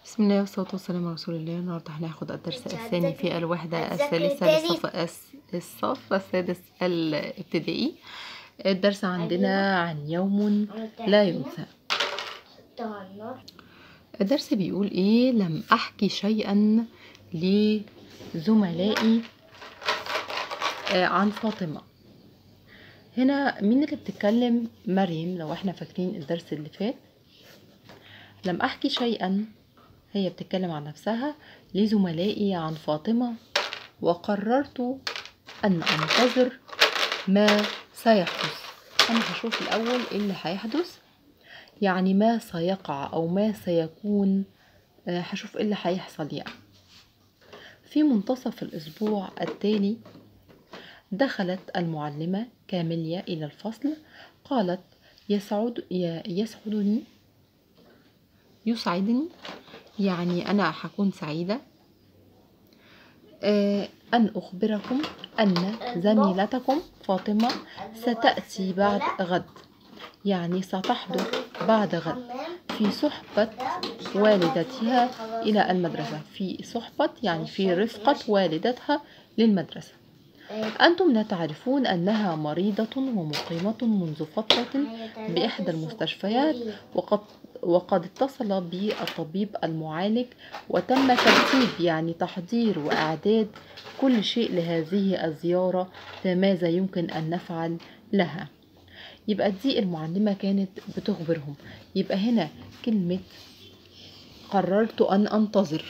بسم الله والصلاة والسلام على رسول الله النهاردة هناخد الدرس انت الثاني هتذاكري- في الوحدة هتذاكري الثالثة تاني؟ للصف الس- الصف السادس الابتدائي الدرس عندنا عن يوم لا ينسى الدرس بيقول ايه لم احكي شيئا لزملائي آه، عن فاطمة هنا مين اللي بتتكلم مريم لو احنا فاكرين الدرس اللي فات لم احكي شيئا هي بتتكلم عن نفسها لزملائي عن فاطمة وقررت أن أنتظر ما سيحدث أنا هشوف الأول إيه اللي هيحدث يعني ما سيقع أو ما سيكون آه، هشوف إيه اللي هيحصل يعني في منتصف الأسبوع التالي دخلت المعلمة كاميليا إلى الفصل قالت يسعد ي- يسعدني يسعدني يعني أنا هكون سعيدة آه، أن أخبركم أن زميلتكم فاطمة ستأتي بعد غد يعني ستحضر بعد غد في صحبة والدتها إلى المدرسة في صحبة يعني في رفقة والدتها للمدرسة أنتم لا تعرفون أنها مريضة ومقيمة منذ فترة بإحدى المستشفيات وقد وقد اتصل بي الطبيب المعالج وتم ترتيب يعني تحضير وإعداد كل شيء لهذه الزيارة فماذا يمكن أن نفعل لها يبقى دي المعلمة كانت بتخبرهم يبقى هنا كلمة قررت أن أنتظر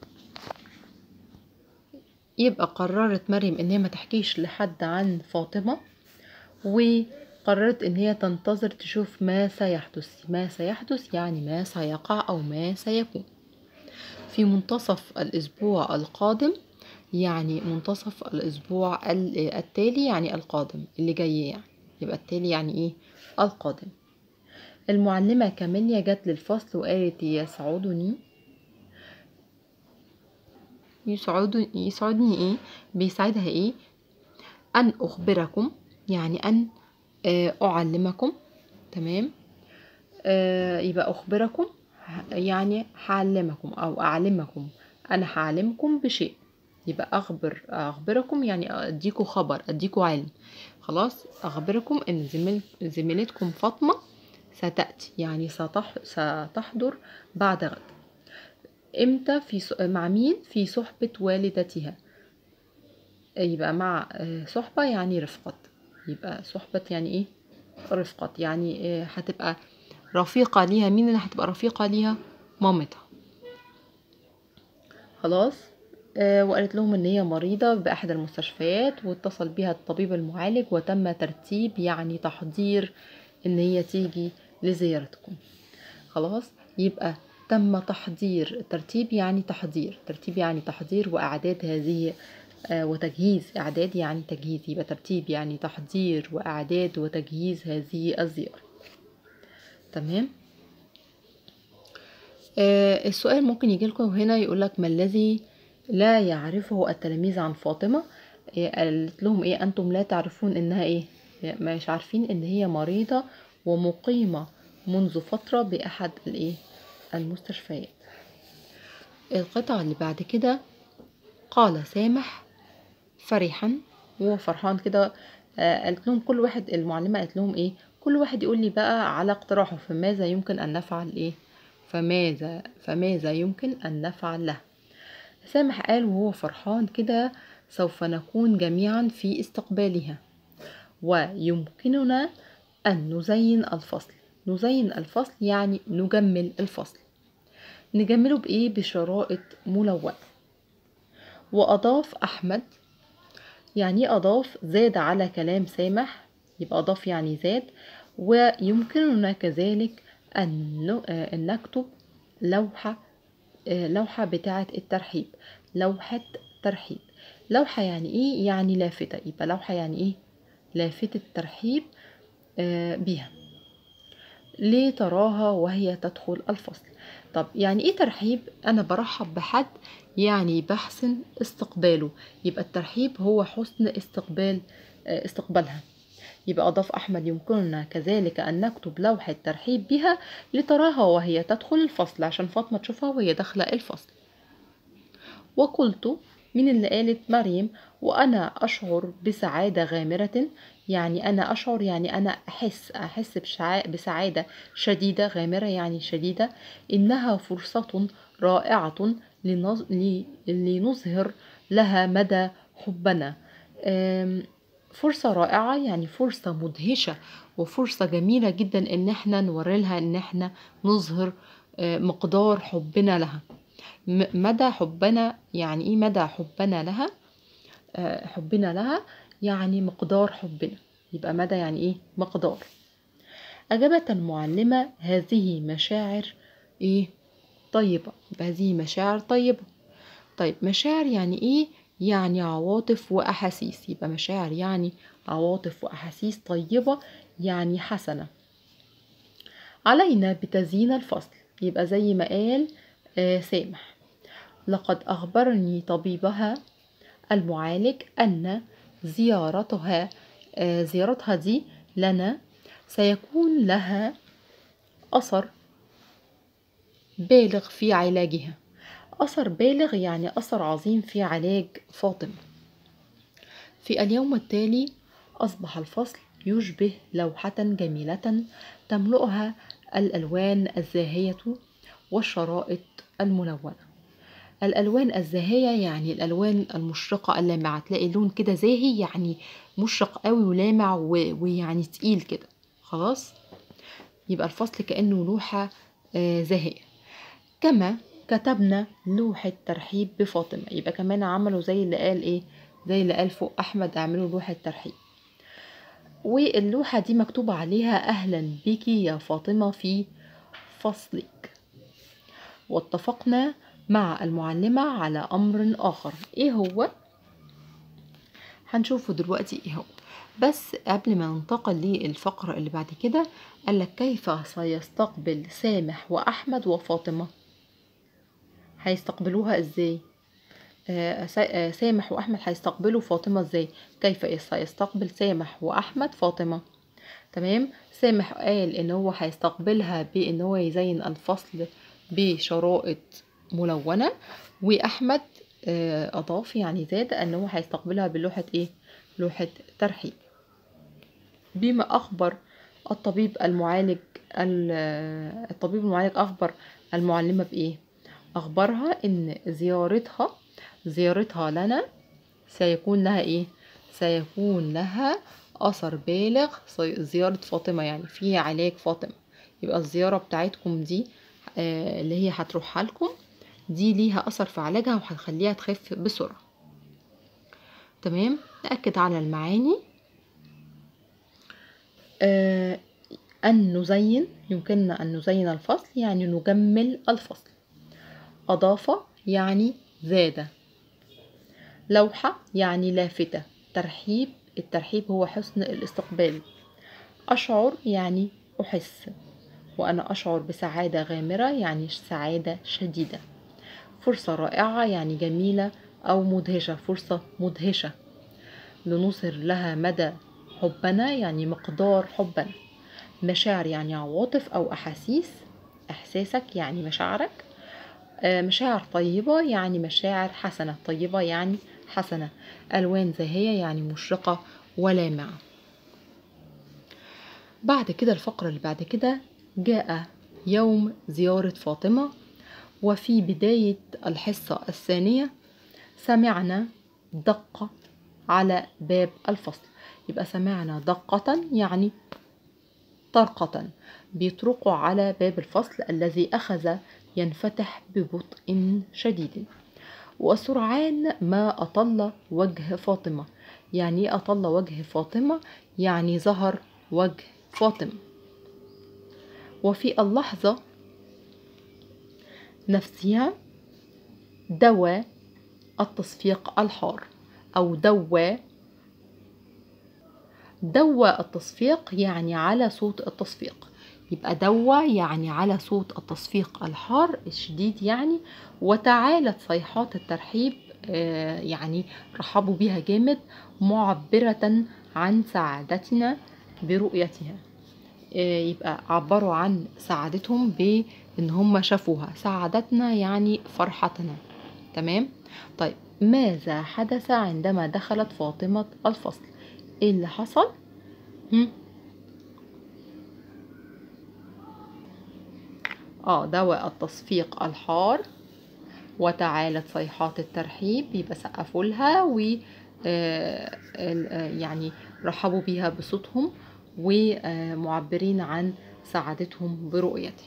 يبقى قررت مريم ان هي ما تحكيش لحد عن فاطمة وقررت ان هي تنتظر تشوف ما سيحدث ما سيحدث يعني ما سيقع او ما سيكون في منتصف الاسبوع القادم يعني منتصف الاسبوع ال- التالي يعني القادم اللي جاي يعني يبقى التالي يعني ايه القادم المعلمة كاميليا جت للفصل وقالت يسعدني يسعد يسعدني ايه بيسعدها ايه ان اخبركم يعني ان آه، اعلمكم تمام آه، يبقى اخبركم ه- يعني هعلمكم او اعلمكم انا هعلمكم بشيء يبقى اخبر اخبركم يعني اديكوا خبر اديكوا علم خلاص اخبركم ان زميل زميلتكم فاطمه ستاتي يعني ستح ستحضر بعد غد امتى في ص- مع مين في صحبة والدتها يبقى مع آه، صحبة يعني رفقة يبقى صحبة يعني ايه رفقة يعني آه، هتبقى رفيقة ليها مين اللي هتبقى رفيقة ليها مامتها خلاص آه، وقالت لهم ان هي مريضة بأحد المستشفيات واتصل بها الطبيب المعالج وتم ترتيب يعني تحضير ان هي تيجي لزيارتكم خلاص يبقى تم تحضير ترتيب يعني تحضير ترتيب يعني تحضير وإعداد هذه آه، وتجهيز إعداد يعني تجهيز يبقى ترتيب يعني تحضير وإعداد وتجهيز هذه الزيارة تمام آه، السؤال ممكن يجي لكم هنا يقول لك ما الذي لا يعرفه التلاميذ عن فاطمة آه، قالت لهم ايه انتم لا تعرفون انها ايه مش عارفين ان هي مريضة ومقيمة منذ فترة بأحد الايه المستشفيات القطعة اللي بعد كده قال سامح فرحا وهو فرحان كده آه، قالت لهم كل واحد المعلمة قالت لهم ايه كل واحد يقول لي بقى على اقتراحه فماذا يمكن ان نفعل ايه فماذا فماذا يمكن ان نفعل له سامح قال وهو فرحان كده سوف نكون جميعا في استقبالها ويمكننا أن نزين الفصل نزين الفصل يعني نجمل الفصل نجمله بإيه بشرائط ملونة وأضاف أحمد يعني إيه أضاف زاد على كلام سامح يبقى أضاف يعني زاد ويمكننا كذلك أن ن- آه، أن نكتب لوحة آه، لوحة بتاعة الترحيب لوحة ترحيب لوحة يعني إيه يعني لافتة يبقى لوحة يعني إيه لافتة ترحيب آه، بيها ليه تراها وهي تدخل الفصل طب يعني ايه ترحيب انا برحب بحد يعني بحسن استقباله يبقى الترحيب هو حسن استقبال آه، استقبالها يبقى أضاف أحمد يمكننا كذلك أن نكتب لوحة ترحيب بها لتراها وهي تدخل الفصل عشان فاطمة تشوفها وهي داخلة الفصل وقلت من اللي قالت مريم وأنا أشعر بسعادة غامرة يعني أنا أشعر يعني أنا أحس أحس بشع- بسعادة شديدة غامرة يعني شديدة إنها فرصة رائعة لنظ- ل- لنظهر لها مدى حبنا أم، فرصة رائعة يعني فرصة مدهشة وفرصة جميلة جدا إن احنا نوري لها إن احنا نظهر آه، مقدار حبنا لها م- مدى حبنا يعني ايه مدى حبنا لها آه، حبنا لها يعني مقدار حبنا يبقى مدى يعني ايه مقدار أجابت المعلمة هذه مشاعر ايه طيبة يبقى هذه مشاعر طيبة طيب مشاعر يعني ايه يعني عواطف وأحاسيس يبقى مشاعر يعني عواطف وأحاسيس طيبة يعني حسنة علينا بتزيين الفصل يبقى زي ما قال آه، سامح لقد أخبرني طبيبها المعالج أن زيارتها آه، زيارتها دي لنا سيكون لها أثر بالغ في علاجها أثر بالغ يعني أثر عظيم في علاج فاطمة في اليوم التالي أصبح الفصل يشبه لوحة جميلة تملؤها الألوان الزاهية والشرائط الملونة الألوان الزاهية يعني الألوان المشرقة اللامعة تلاقي لون كده زاهي يعني مشرق قوي ولامع و- ويعني تقيل كده خلاص يبقى الفصل كأنه لوحة آه، زاهية كما كتبنا لوحة ترحيب بفاطمة يبقى كمان عملوا زي اللي قال ايه زي اللي قال فوق أحمد اعملوا لوحة ترحيب واللوحة دي مكتوب عليها أهلا بك يا فاطمة في فصلك واتفقنا مع المعلمة على أمر آخر إيه هو؟ هنشوفه دلوقتي إيه هو بس قبل ما ننتقل للفقرة اللي بعد كده قالك كيف سيستقبل سامح وأحمد وفاطمة هيستقبلوها إزاي؟ آه، سا- آه، سامح وأحمد هيستقبلوا فاطمة إزاي؟ كيف سيستقبل سامح وأحمد فاطمة؟ تمام سامح قال ان هو هيستقبلها بان هو يزين الفصل بشرائط ملونة واحمد آه، اضاف يعني زاد ان هو هيستقبلها بلوحة ايه لوحة ترحيب بما اخبر الطبيب المعالج ال- الطبيب المعالج اخبر المعلمة بايه اخبرها ان زيارتها زيارتها لنا سيكون لها ايه سيكون لها اثر بالغ سي- زيارة فاطمة يعني في علاج فاطمة يبقى الزيارة بتاعتكم دي آه، اللي هي هتروحها لكم دي ليها اثر في علاجها وهتخليها تخف بسرعة تمام نأكد على المعاني آه، أن نزين يمكننا أن نزين الفصل يعني نجمل الفصل أضاف يعني زاد لوحة يعني لافتة ترحيب الترحيب هو حسن الاستقبال أشعر يعني أحس وأنا أشعر بسعادة غامرة يعني سعادة شديدة فرصة رائعة يعني جميلة أو مدهشة فرصة مدهشة لنظهر لها مدى حبنا يعني مقدار حبنا مشاعر يعني عواطف أو أحاسيس إحساسك يعني مشاعرك آه، مشاعر طيبة يعني مشاعر حسنة طيبة يعني حسنة ألوان زاهية يعني مشرقة ولامعة بعد كده الفقرة اللي بعد كده جاء يوم زيارة فاطمة وفي بداية الحصة الثانية سمعنا دقة على باب الفصل يبقى سمعنا دقة يعني طرقة بيطرقوا على باب الفصل الذي أخذ ينفتح ببطء شديد وسرعان ما أطل وجه فاطمة يعني إيه أطل وجه فاطمة يعني ظهر وجه فاطمة وفي اللحظة نفسها دوى التصفيق الحار أو دوى دوى التصفيق يعني على صوت التصفيق يبقى دوى يعني على صوت التصفيق الحار الشديد يعني وتعالت صيحات الترحيب آه، يعني رحبوا بيها جامد معبرة عن سعادتنا برؤيتها آه، يبقى عبروا عن سعادتهم بان هم شافوها سعادتنا يعني فرحتنا تمام طيب ماذا حدث عندما دخلت فاطمة الفصل ايه اللي حصل هم؟ اه دواء التصفيق الحار وتعالت صيحات الترحيب يبقى سقفوا لها و آه، ال- آه، يعني رحبوا بيها بصوتهم ومعبرين عن سعادتهم برؤيته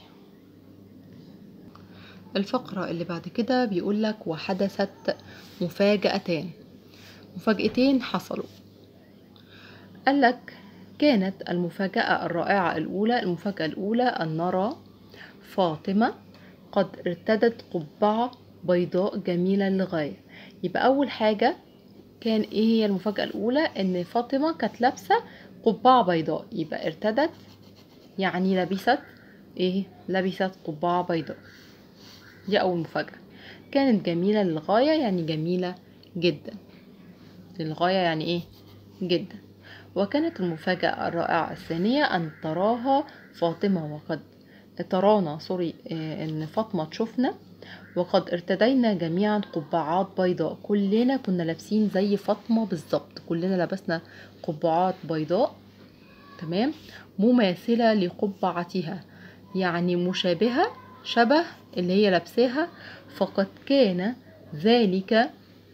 الفقرة اللي بعد كده بيقول لك وحدثت مفاجأتان مفاجأتين حصلوا قال لك كانت المفاجأة الرائعة الأولى المفاجأة الأولى أن نرى فاطمة قد ارتدت قبعة بيضاء جميلة للغاية يبقى أول حاجة كان إيه هي المفاجأة الأولى إن فاطمة كانت لابسة قبعة بيضاء يبقى ارتدت يعني لبست إيه لبست قبعة بيضاء دي أول مفاجأة كانت جميلة للغاية يعني جميلة جدا للغاية يعني إيه جدا وكانت المفاجأة الرائعة الثانية أن تراها فاطمة وقد ترانا سوري آه، إن فاطمة تشوفنا وقد ارتدينا جميعا قبعات بيضاء كلنا كنا لابسين زي فاطمة بالظبط كلنا لبسنا قبعات بيضاء تمام مماثلة لقبعتها يعني مشابهة شبه اللي هي لابساها فقد كان ذلك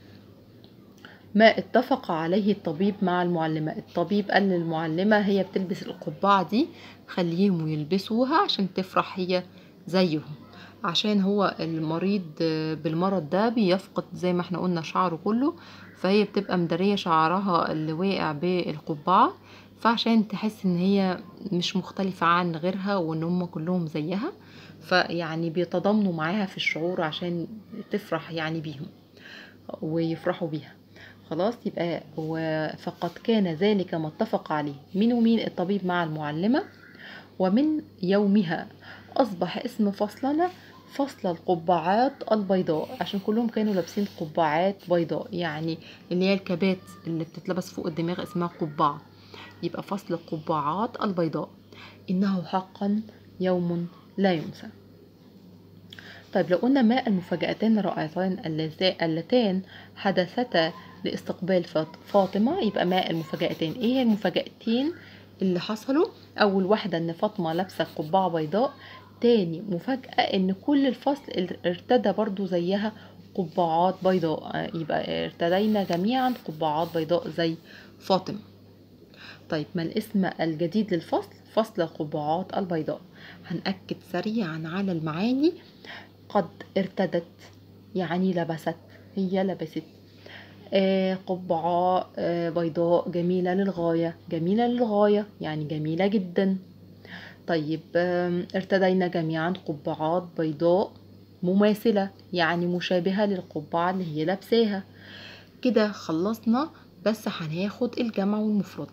ما اتفق عليه الطبيب مع المعلمة الطبيب قال للمعلمة هي بتلبس القبعة دي خليهم يلبسوها عشان تفرح هي زيهم عشان هو المريض بالمرض ده بيفقد زي ما احنا قلنا شعره كله فهي بتبقى مدارية شعرها اللي واقع بالقبعة فعشان تحس ان هي مش مختلفة عن غيرها وان هم كلهم زيها فيعني بيتضامنوا معاها في الشعور عشان تفرح يعني بيهم ويفرحوا بيها خلاص يبقى و- فقد كان ذلك ما اتفق عليه مين ومين الطبيب مع المعلمة ومن يومها أصبح اسم فصلنا فصل القبعات البيضاء عشان كلهم كانوا لابسين قبعات بيضاء يعني اللي هي الكبات اللي بتتلبس فوق الدماغ اسمها قبعة يبقى فصل القبعات البيضاء إنه حقا يوم لا ينسى طيب لو قلنا ما المفاجأتان الرائعتان اللذا- اللتان حدثتا لاستقبال فاط- فاطمة يبقى ما المفاجأتان ايه هي المفاجأتين اللي حصلوا اول واحدة ان فاطمة لابسة قبعة بيضاء تاني مفاجأة ان كل الفصل ال- ارتدى برضو زيها قبعات بيضاء آه، يبقى ارتدينا جميعا قبعات بيضاء زي فاطمة طيب ما الاسم الجديد للفصل فصل القبعات البيضاء هنأكد سريعا على المعاني قد ارتدت يعني لبست هي لبست آه قبعة آه بيضاء جميلة للغاية جميلة للغاية يعني جميلة جدا طيب آم، ارتدينا جميعا قبعات بيضاء مماثلة يعني مشابهة للقبعة اللي هي لابساها كده خلصنا بس هناخد الجمع والمفرد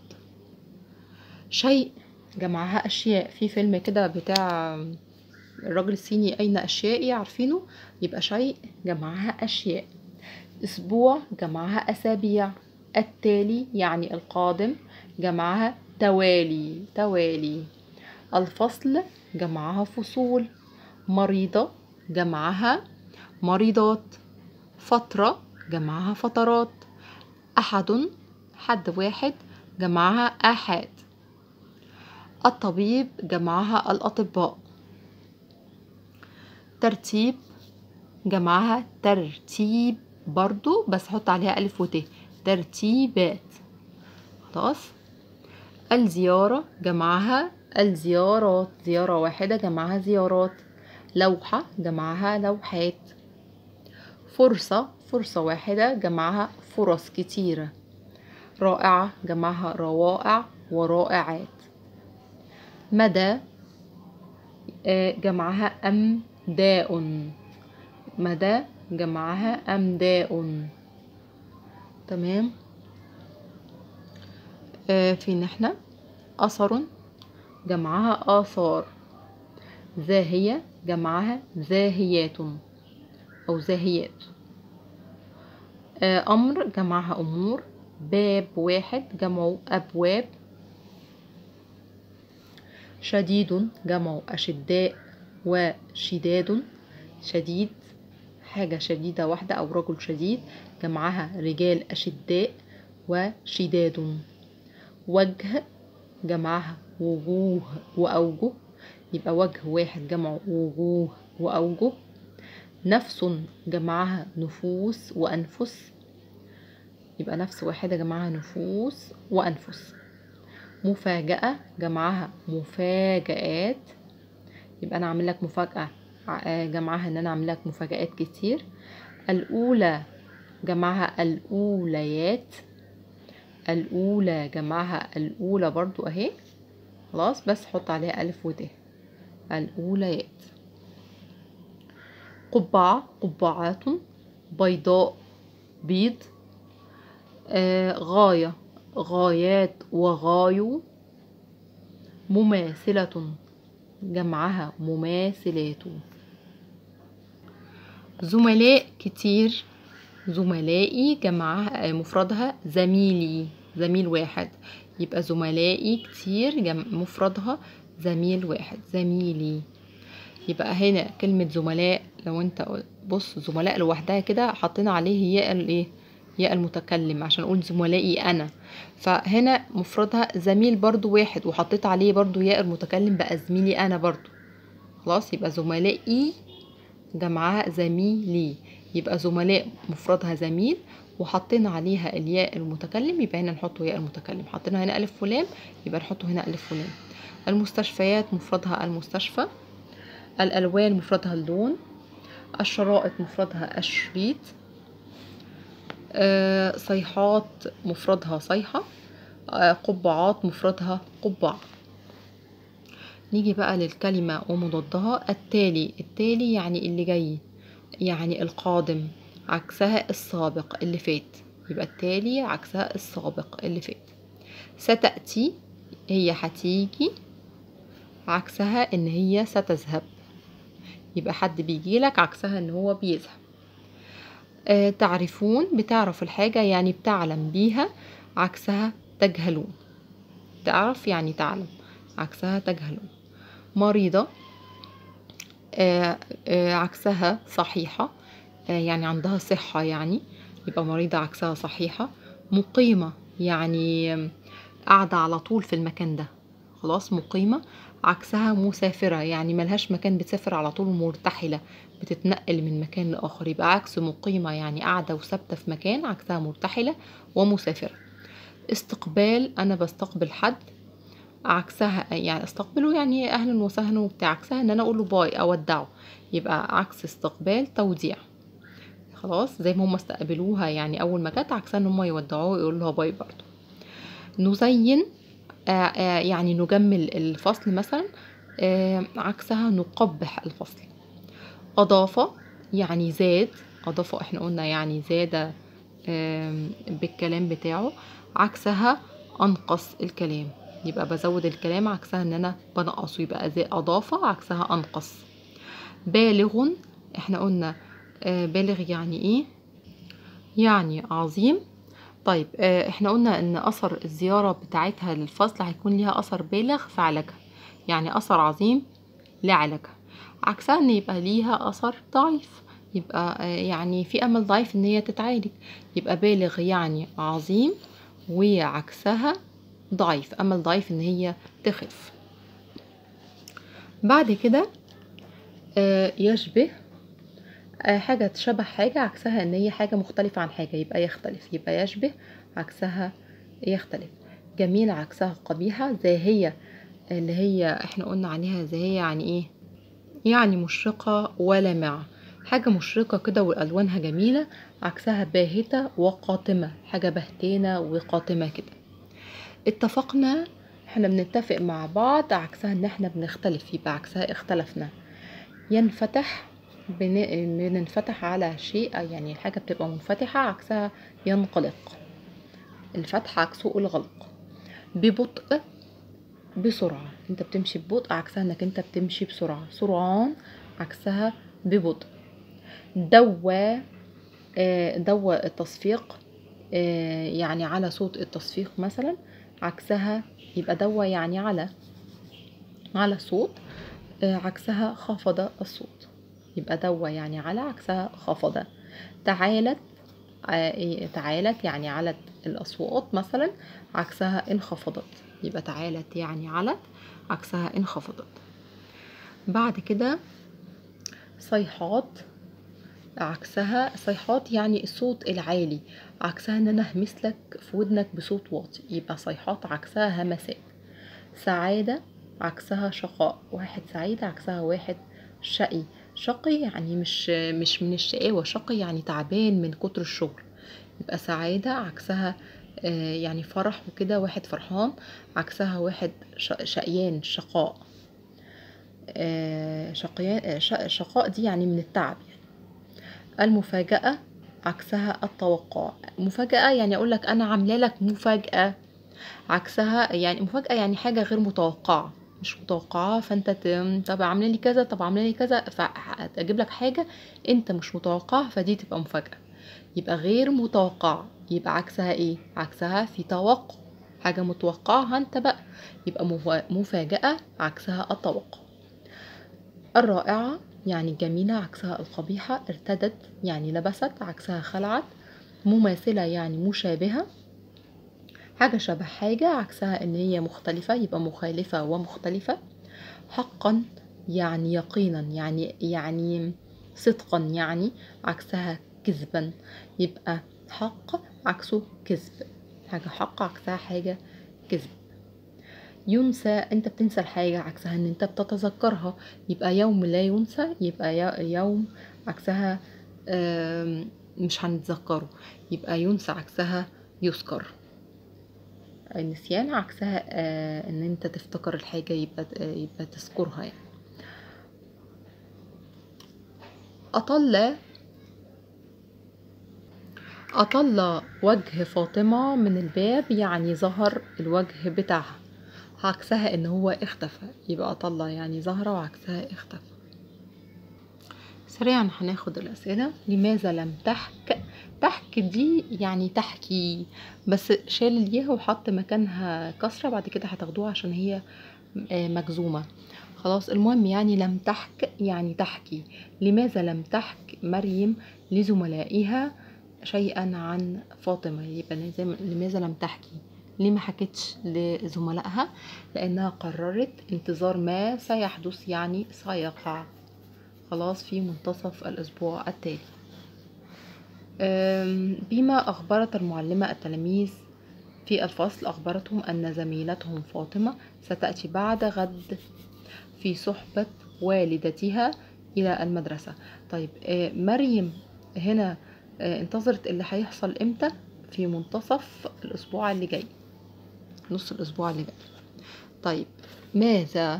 شيء جمعها أشياء في فيلم كده بتاع الراجل الصيني أين أشيائي عارفينه يبقى شيء جمعها أشياء أسبوع جمعها أسابيع التالي يعني القادم جمعها توالي توالي الفصل جمعها فصول مريضة جمعها مريضات فترة جمعها فترات أحد حد واحد جمعها آحاد الطبيب جمعها الأطباء ترتيب جمعها ترتيب برضو بس حط عليها ألف وت ترتيبات خلاص الزيارة جمعها الزيارات زيارة واحدة جمعها زيارات لوحة جمعها لوحات فرصة فرصة واحدة جمعها فرص كتيرة رائعة جمعها روائع ورائعات مدى آه، جمعها أمداء مدى جمعها أمداء تمام آه، في نحنا أثر جمعها آثار زاهية جمعها زاهيات أو زاهيات آه، أمر جمعها أمور باب واحد جمعه أبواب شديد جمع أشداء وشداد شديد حاجة شديدة واحدة أو رجل شديد جمعها رجال أشداء وشداد وجه جمعها وجوه وأوجه يبقى وجه واحد جمعه وجوه وأوجه نفس جمعها نفوس وأنفس يبقى نفس واحدة جمعها نفوس وأنفس مفاجأة جمعها مفاجآت يبقى أنا أعمل لك مفاجأة ع- جمعها إن أنا أعمل لك مفاجآت كتير الأولى جمعها الأوليات الأولى جمعها الأولى برضو أهي خلاص بس حط عليها ألف وت الأوليات قبعة قبعات بيضاء بيض آه غاية غايات وغايو مماثلة جمعها مماثلات زملاء كتير زملائي جمعها آه، مفردها زميلي زميل واحد يبقى زملائي كتير جم... مفردها زميل واحد زميلي يبقى هنا كلمة زملاء لو انت بص زملاء لوحدها كده حطينا عليه ياء الايه ياء المتكلم عشان اقول زملائي انا فهنا مفردها زميل برضو واحد وحطيت عليه برضو ياء المتكلم بقى زميلي انا برضو خلاص يبقى زملائي جمعها زميلي يبقى زملاء مفردها زميل وحطينا عليها الياء المتكلم يبقى هنا نحطه ياء المتكلم حطينا هنا ألف ولام يبقى نحطه هنا ألف ولام المستشفيات مفردها المستشفى الألوان مفردها اللون الشرائط مفردها الشريط آه، صيحات مفردها صيحة آه، قبعات مفردها قبعة نيجي بقى للكلمة ومضادها التالي التالي يعني اللي جاي يعني القادم عكسها السابق اللي فات يبقى التالي عكسها السابق اللي فات ستأتي هي هتيجي عكسها ان هي ستذهب يبقى حد بيجيلك عكسها ان هو بيذهب آه تعرفون بتعرف الحاجة يعني بتعلم بيها عكسها تجهلون تعرف يعني تعلم عكسها تجهلون مريضة آه آه عكسها صحيحة آه يعني عندها صحة يعني يبقى مريضة عكسها صحيحة مقيمة يعني آم، قاعدة على طول في المكان ده خلاص مقيمة عكسها مسافرة يعني ملهاش مكان بتسافر على طول مرتحلة بتتنقل من مكان لآخر يبقى عكس مقيمة يعني قاعدة وثابتة في مكان عكسها مرتحلة ومسافرة استقبال أنا بستقبل حد عكسها يعني استقبله يعني أهلا وسهلا وبتاع عكسها إن أنا أقول له باي أودعه يبقى عكس استقبال توديع خلاص زي ما هم استقبلوها يعني أول ما جت عكسها إن هم يودعوه يقولوا لها باي برضه نزين آه، آه، يعني نجمل الفصل مثلا آه، عكسها نقبح الفصل أضاف يعني زاد أضاف احنا قلنا يعني زاد آم، بالكلام بتاعه عكسها أنقص الكلام يبقى بزود الكلام عكسها ان انا بنقصه يبقى زي أضاف عكسها أنقص بالغ احنا قلنا آه، بالغ يعني ايه يعني عظيم طيب آه، احنا قلنا ان اثر الزيارة بتاعتها للفصل هيكون ليها اثر بالغ في علاجها يعني اثر عظيم لعلاجها عكسها ان يبقى ليها اثر ضعيف يبقى آه، يعني في امل ضعيف ان هي تتعالج يبقى بالغ يعني عظيم وعكسها ضعيف امل ضعيف ان هي تخف بعد كده آه، يشبه آه، حاجة تشبه حاجة عكسها ان هي حاجة مختلفة عن حاجة يبقى يختلف يبقى يشبه عكسها يختلف جميل عكسها قبيحة زاهية اللي هي احنا قلنا عليها زاهية يعني ايه يعني مشرقة ولامعة حاجة مشرقة كده وألوانها جميلة عكسها باهتة وقاتمة حاجة بهتانة وقاتمة كده اتفقنا احنا بنتفق مع بعض عكسها ان احنا بنختلف يبقى عكسها اختلفنا ينفتح بن- بننفتح على شيء يعني الحاجة بتبقى منفتحة عكسها ينغلق الفتح عكسه الغلق ببطء بسرعة انت بتمشي ببطء عكسها انك انت بتمشي بسرعة سرعان عكسها ببطء دوى آه، دوى التصفيق آه، يعني على صوت التصفيق مثلا عكسها يبقى دوى يعني على على صوت آه، عكسها خفض الصوت يبقى دوا يعني على عكسها خفض تعالت آه، إيه، تعالت يعني علت الأصوات مثلا عكسها انخفضت يبقى تعالت يعني علت عكسها انخفضت بعد كده صيحات عكسها صيحات يعني الصوت العالي عكسها ان انا همس لك في ودنك بصوت واطي يبقى صيحات عكسها همسات سعادة عكسها شقاء واحد سعيد عكسها واحد شقي شقي يعني مش مش من الشقاوة شقي يعني تعبان من كتر الشغل يبقى سعادة عكسها آه، يعني فرح وكده واحد فرحان عكسها واحد ش- شقيان شقاء آه، شقيان آه، ش- شقاء دي يعني من التعب يعني المفاجأة عكسها التوقع مفاجأة يعني أقول لك أنا عاملة لك مفاجأة عكسها يعني مفاجأة يعني حاجة غير متوقعة مش متوقعة فانت ت- طب عامله لي كذا طب عامله لي كذا فاجيب لك حاجة انت مش متوقعها فدي تبقى مفاجأة يبقى غير متوقعة يبقى عكسها ايه عكسها في توقع حاجة متوقعها انت بقى يبقى مفا- مفاجأة عكسها التوقع الرائعة يعني الجميلة عكسها القبيحة ارتدت يعني لبست عكسها خلعت مماثلة يعني مشابهة حاجة شبه حاجة عكسها ان هي مختلفة يبقى مخالفة ومختلفة حقا يعني يقينا يعني يعني صدقا يعني عكسها كذبا يبقى حق عكسه كذب حاجة حق عكسها حاجة كذب ينسى انت بتنسى الحاجة عكسها ان انت بتتذكرها يبقى يوم لا ينسى يبقى ي- يوم عكسها آم، مش هنتذكره يبقى ينسى عكسها يذكر النسيان عكسها آه، ان انت تفتكر الحاجة يبقى يبقى تذكرها يعني أطل أطل وجه فاطمة من الباب يعني ظهر الوجه بتاعها عكسها ان هو اختفى يبقى أطل يعني ظهر وعكسها اختفى سريعا هناخد الأسئلة لماذا لم تحك تحك دي يعني تحكي بس شال الياء وحط مكانها كسرة بعد كده هتاخدوها عشان هي آه، مجزومة خلاص المهم يعني لم تحك يعني تحكي لماذا لم تحك مريم لزملائها شيئا عن فاطمة يبقى لازم لماذا لم تحكي ليه ما حكتش لزملائها لأنها قررت انتظار ما سيحدث يعني سيقع خلاص في منتصف الأسبوع التالي أم، بما أخبرت المعلمة التلاميذ في الفصل أخبرتهم أن زميلتهم فاطمة ستأتي بعد غد في صحبة والدتها إلى المدرسة طيب آه، مريم هنا آه، انتظرت اللي هيحصل إمتى في منتصف الأسبوع اللي جاي نص الأسبوع اللي جاي طيب ماذا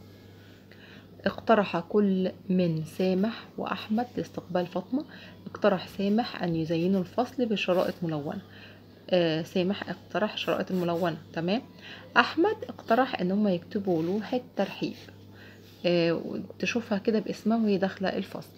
اقترح كل من سامح وأحمد لاستقبال فاطمة اقترح سامح أن يزينوا الفصل بشرائط ملونة آه سامح اقترح شرائط الملونة تمام أحمد اقترح أن هم يكتبوا لوحة ترحيب آه تشوفها كده باسمها وهي داخلة الفصل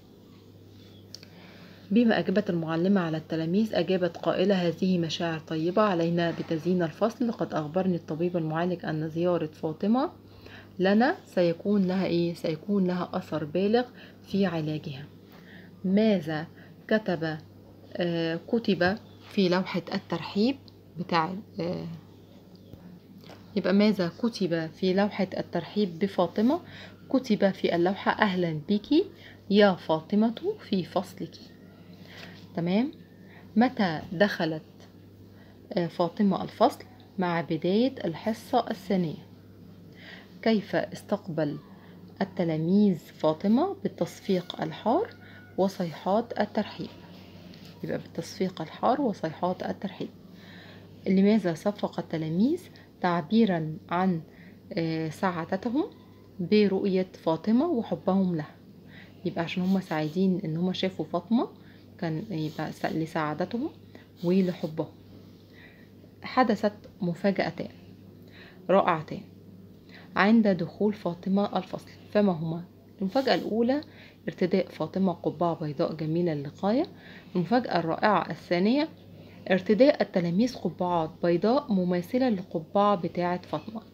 بما أجابت المعلمة على التلاميذ أجابت قائلة هذه مشاعر طيبة علينا بتزيين الفصل لقد أخبرني الطبيب المعالج أن زيارة فاطمة لنا سيكون لها إيه؟ سيكون لها أثر بالغ في علاجها ماذا كتب آه كتب في لوحة الترحيب بتاع آه يبقى ماذا كتب في لوحة الترحيب بفاطمة كتب في اللوحة أهلا بك يا فاطمة في فصلك تمام متى دخلت آه، فاطمة الفصل مع بداية الحصة الثانية كيف استقبل التلاميذ فاطمة بالتصفيق الحار وصيحات الترحيب يبقى بالتصفيق الحار وصيحات الترحيب لماذا صفق التلاميذ تعبيرا عن آه، سعادتهم برؤية فاطمة وحبهم لها يبقى عشان هم سعيدين ان هم شافوا فاطمة كان يبقى س- لسعادتهم ولحبهم حدثت مفاجأتان رائعتان عند دخول فاطمة الفصل فما هما المفاجأة الأولى ارتداء فاطمة قبعة بيضاء جميلة للغاية المفاجأة الرائعة الثانية ارتداء التلاميذ قبعات بيضاء مماثلة للقبعة بتاعة فاطمة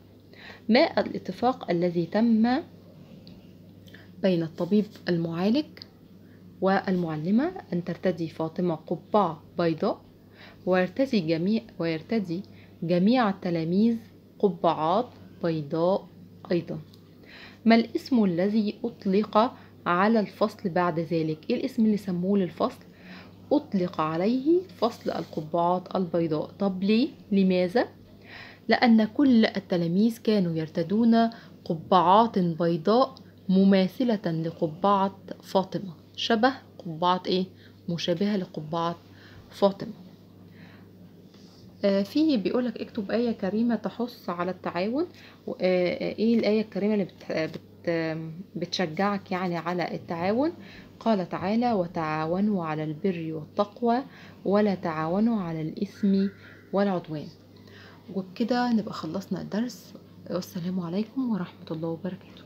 ما الاتفاق الذي تم بين الطبيب المعالج والمعلمة أن ترتدي فاطمة قبعة بيضاء ويرتدي جميع ويرتدي جميع التلاميذ قبعات بيضاء أيضا ما الاسم الذي أطلق على الفصل بعد ذلك إيه الاسم اللي سموه للفصل أطلق عليه فصل القبعات البيضاء طب ليه لماذا لأن كل التلاميذ كانوا يرتدون قبعات بيضاء مماثلة لقبعة فاطمة شبه قبعة ايه مشابهة لقبعة فاطمة آه في بيقولك اكتب آية كريمة تحث على التعاون آه ايه الآية الكريمة اللي بت بت بتشجعك يعني على التعاون قال تعالى وتعاونوا على البر والتقوى ولا تعاونوا على الإثم والعدوان وبكده نبقى خلصنا الدرس والسلام عليكم ورحمة الله وبركاته